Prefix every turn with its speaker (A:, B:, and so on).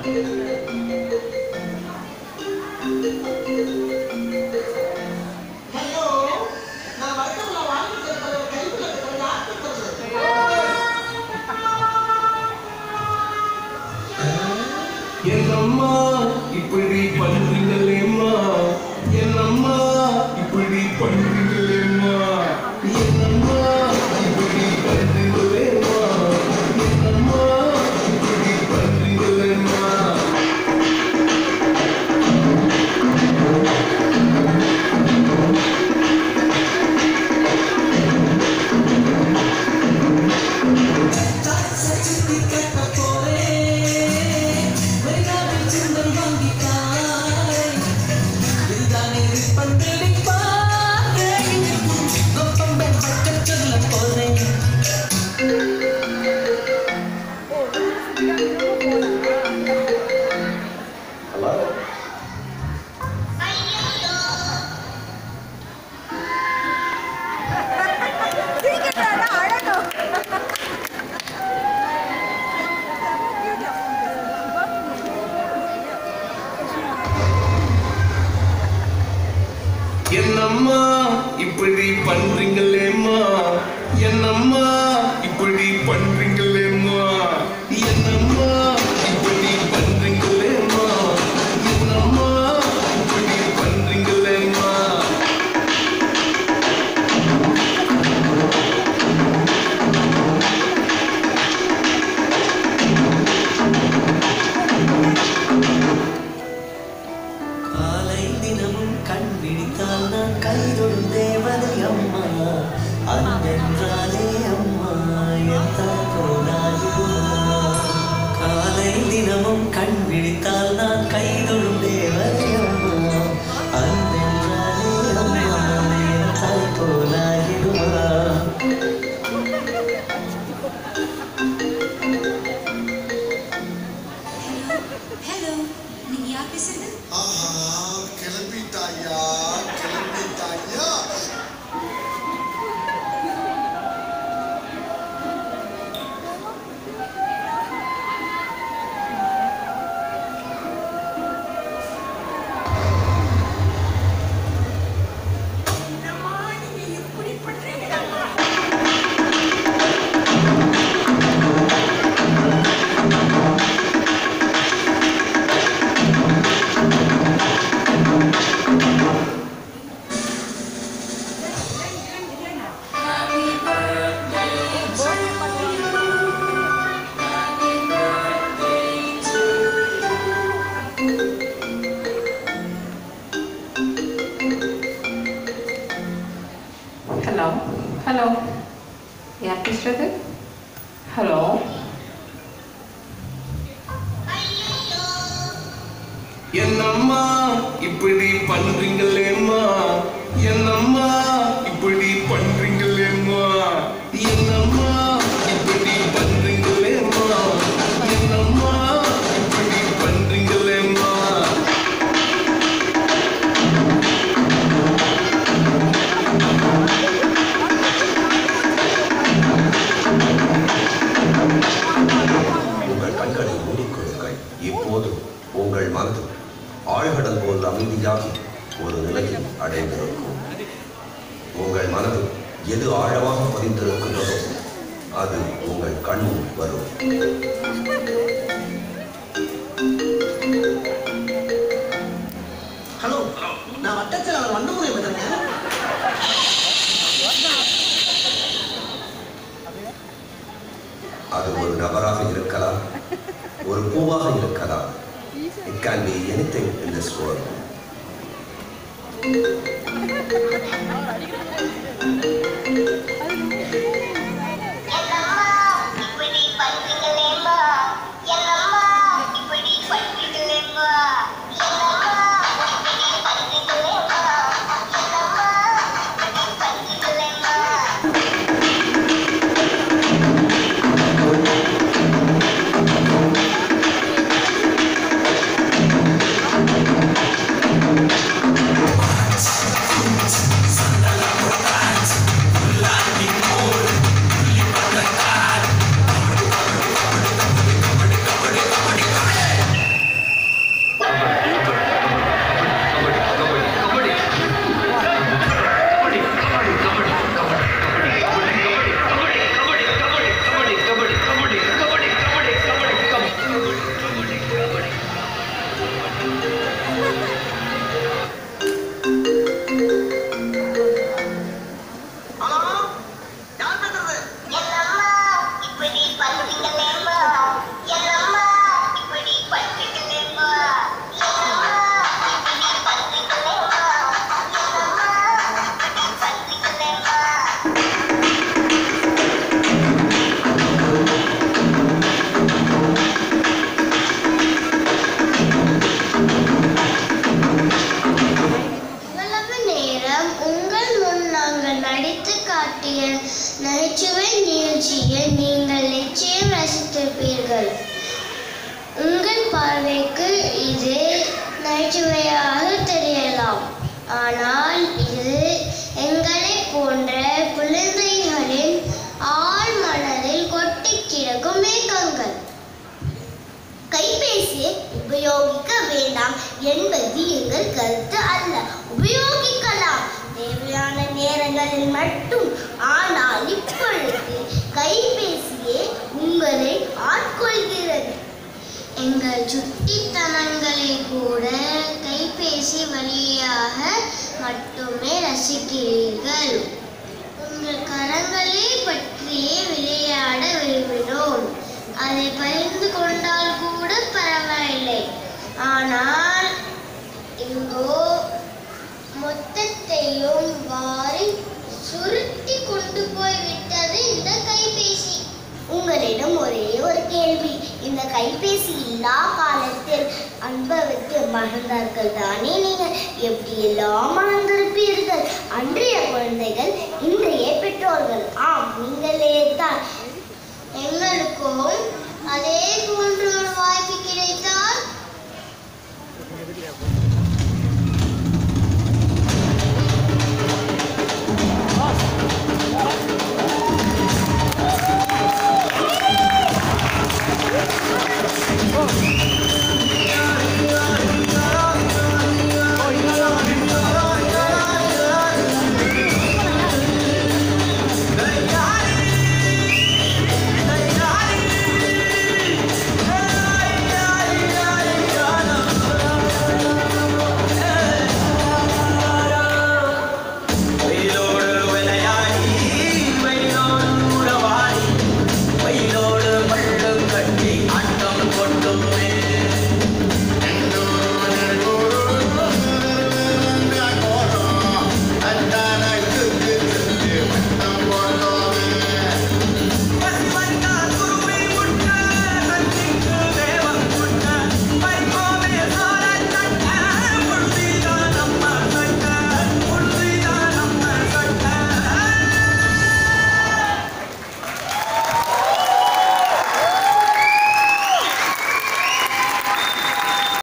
A: Hello நான் வழக்கம்ல வாங்கிட்டு இருக்கிற கைக்குள்ள இருக்கிற யார் கொடுத்தது
B: என்னம்மா இப்படி பண்றீங்களேம்மா என்னம்மா இப்படி பண்றீங்களேம்மா என்னம்மா இப்படி பண்றீங்களேம்மா என்னம்மா இப்படி பண்றீங்களேம்மா என்னம்மா இப்படி பண்றீங்களேம்மா என்னம்மா இப்படி பண்றீங்களேம்மா என்னம்மா இப்படி பண்றீங்களேம்மா என்னம்மா இப்படி பண்றீங்களேம்மா
C: காலை தினமும் கண் விழித்தால் நான் கைதொடும் தேவதை அம்மா அன்றென்றாலே அம்மா என் போனாயுமா காலை தினமும் கண் விழித்தால் நான் கைதொடும் தேவதை அம்மா அன்றென்றாலே அம்மா என் தாய் போனாயிடுமா
D: ஹலோ நீங்க யார் பேசுறது
E: ஆஹா கிளம்பிட்டாயா கிளம்பிட்டாயா
F: ஹலோ ஹலோ யார் பேசுறது ஹலோ
B: என்னம்மா இப்படி பண்றீங்களேம்மா என்னம்மா இப்படி பண்றீங்களேம்மா என்னம்மா இப்படி பண்றீங்களேம்மா என்னம்மா இப்படி பண்றீங்களேம்மா
G: உங்கள் கண்களை மூடிக்கொள்ளுங்கள் இப்போது உங்கள் மனது ஆழ்கடல் போல் அமைதியாகி ஒரு நிலையில் அடைந்திருக்கும் உங்கள் மனது எது ஆழமாக பதிந்திருக்கின்றதோ அது உங்கள் கண் முன் வரும்
A: ஹலோ நான் வட்டச்செயலாளர் வண்டமுறை பேசுறேன்
G: அது ஒரு நபராக இருக்கலாம் ஒரு பூவாக இருக்கலாம் it can be anything in this world
H: இப்படி பண்றீங்களேம்மா என்னம்மா இப்படி பண்றீங்களேம்மா என்னம்மா இப்படி பண்றீங்களேம்மா என்னம்மா இப்படி பண்றீங்களேம்மா
C: ஆ
H: ஆனால் இது எங்களை போன்ற குழந்தைகளின் ஆழ் மனதில் கொட்டி கிடக்கும் மேகங்கள் கைபேசியை உபயோகிக்க வேண்டாம் என்பது எங்கள் கருத்து அல்ல உபயோகிக்கலாம் தேவையான நேரங்களில் மட்டும் ஆனால் இப்பொழுது கைபேசியே உங்களை ஆட்கொள்கிறது எங்கள் சுட்டித்தனங்களை கூட கைபேசி வழியாக மட்டுமே ரசிக்கிறீர்கள் உங்கள் கரங்களை பற்றியே விளையாட விரும்பினோம் அதை பகிர்ந்து கொண்டால் கூட பரவாயில்லை ஆனால் இங்கோ மொத்தத்தையும் வாரி சுருட்டி கொண்டு போய் விட்டது இந்த கைபேசி உங்களிடம் ஒரே ஒரு கேள்வி இந்த கைபேசி இல்லா காலத்தில் அனுபவித்து மறந்தார்கள் தானே நீங்கள் எப்படியெல்லாம் மறந்திருப்பீர்கள் அன்றைய குழந்தைகள் இன்றைய பெற்றோர்கள் ஆம் நீங்களே தான் எங்களுக்கும் அதே போன்ற ஒரு வாய்ப்பு கிடைத்தால்
I: Oh.